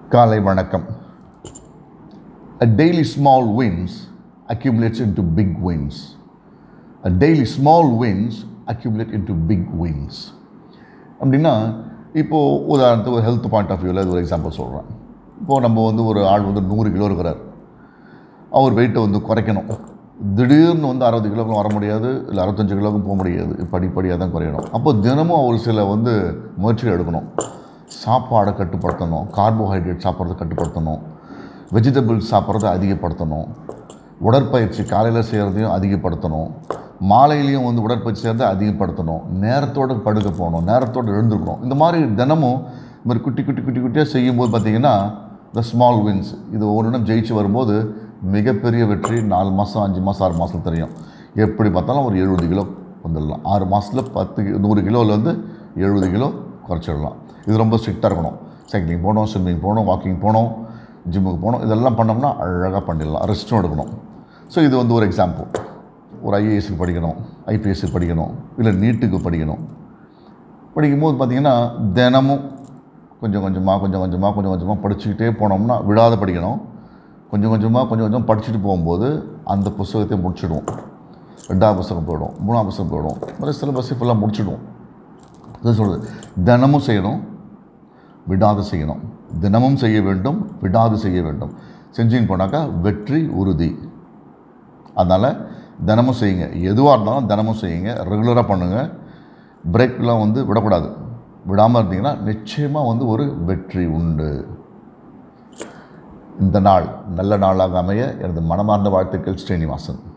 காலை வணக்கம் A daily small wins accumulates into big wins. A daily small wins accumulate into big wins. அப்படின்னா இப்போது உதாரணத்துக்கு ஒரு ஹெல்த் பாயிண்ட் ஆஃப் வியூவில் இது ஒரு எக்ஸாம்பிள் சொல்கிறேன் இப்போது நம்ம வந்து ஒரு ஆள் வந்து நூறு கிலோ இருக்கிறார் அவர் வெயிட்டை வந்து குறைக்கணும் திடீர்னு வந்து அறுபது கிலோக்கும் வர முடியாது இல்லை அறுபத்தஞ்சு கிலோக்கும் போக முடியாது படிப்படியாக தான் குறையணும் அப்போ தினமும் அவர் சில வந்து முயற்சிகள் எடுக்கணும் சாப்பாடை கட்டுப்படுத்தணும் கார்போஹைட்ரேட் சாப்பிட்றத கட்டுப்படுத்தணும் வெஜிடபிள்ஸ் சாப்பிட்றத அதிகப்படுத்தணும் உடற்பயிற்சி காலையில் செய்கிறதையும் அதிகப்படுத்தணும் மாலையிலையும் வந்து உடற்பயிற்சி செய்கிறத அதிகப்படுத்தணும் நேரத்தோடு படுக்க போகணும் நேரத்தோடு எழுந்துக்கணும் இந்த மாதிரி தினமும் இந்த மாதிரி குட்டி குட்டி குட்டி குட்டியாக செய்யும்போது பார்த்தீங்கன்னா த ஸ்மால் வின்ஸ் இது ஒவ்வொன்றும் ஜெயிச்சு வரும்போது மிகப்பெரிய வெற்றி நாலு மாதம் அஞ்சு மாதம் ஆறு மாதம் தெரியும் எப்படி பார்த்தாலும் ஒரு எழுபது கிலோ வந்துடலாம் ஆறு மாதத்தில் பத்து கி- நூறு கிலோவிலேருந்து எழுபது கிலோ குறைச்சிடலாம் இது ரொம்ப ஸ்ட்ரிக்டாக இருக்கணும் சைக்கிளிங் போகணும் ஸ்விம்மிங் போகணும் வாக்கிங் போகணும் ஜிம்முக்கு போகணும் இதெல்லாம் பண்ணோம்னா அழகாக பண்ணிடலாம் ரெஸ்ட்டும் எடுக்கணும் ஸோ இது வந்து ஒரு எக்ஸாம்பிள் ஒரு ஐஏஎஸ்க்கு படிக்கணும் ஐபிஎஸ்க்கு படிக்கணும் இல்லை நீட்டுக்கு படிக்கணும் படிக்கும்போது பார்த்திங்கன்னா தினமும் கொஞ்சம் கொஞ்சமாக கொஞ்சம் கொஞ்சமாக கொஞ்சம் கொஞ்சமாக படிச்சுக்கிட்டே போனோம்னா விடாத படிக்கணும் கொஞ்சம் கொஞ்சமாக கொஞ்சம் கொஞ்சம் படிச்சுட்டு போகும்போது அந்த புஸ்தகத்தை முடிச்சிடுவோம் ரெண்டாவது புஸ்தகம் போயிடும் மூணாவது புஸ்தகம் போயிடும் மாதிரி சிலபஸ் ஃபுல்லாக முடிச்சிடுவோம் இது சொல்கிறது தினமும் செய்யணும் விடாது செய்யணும் தினமும் செய்ய வேண்டும் விடாது செய்ய வேண்டும் செஞ்சுன்னு போனாக்கா வெற்றி உறுதி அதனால் தினமும் செய்யுங்க எதுவாக இருந்தாலும் தினமும் செய்யுங்க ரெகுலராக பண்ணுங்கள் பிரேக்லாம் வந்து விடக்கூடாது விடாமல் இருந்தீங்கன்னா நிச்சயமாக வந்து ஒரு வெற்றி உண்டு இந்த நாள் நல்ல நாளாக அமைய எனது மனமார்ந்த வாழ்த்துக்கள் ஸ்ரீனிவாசன்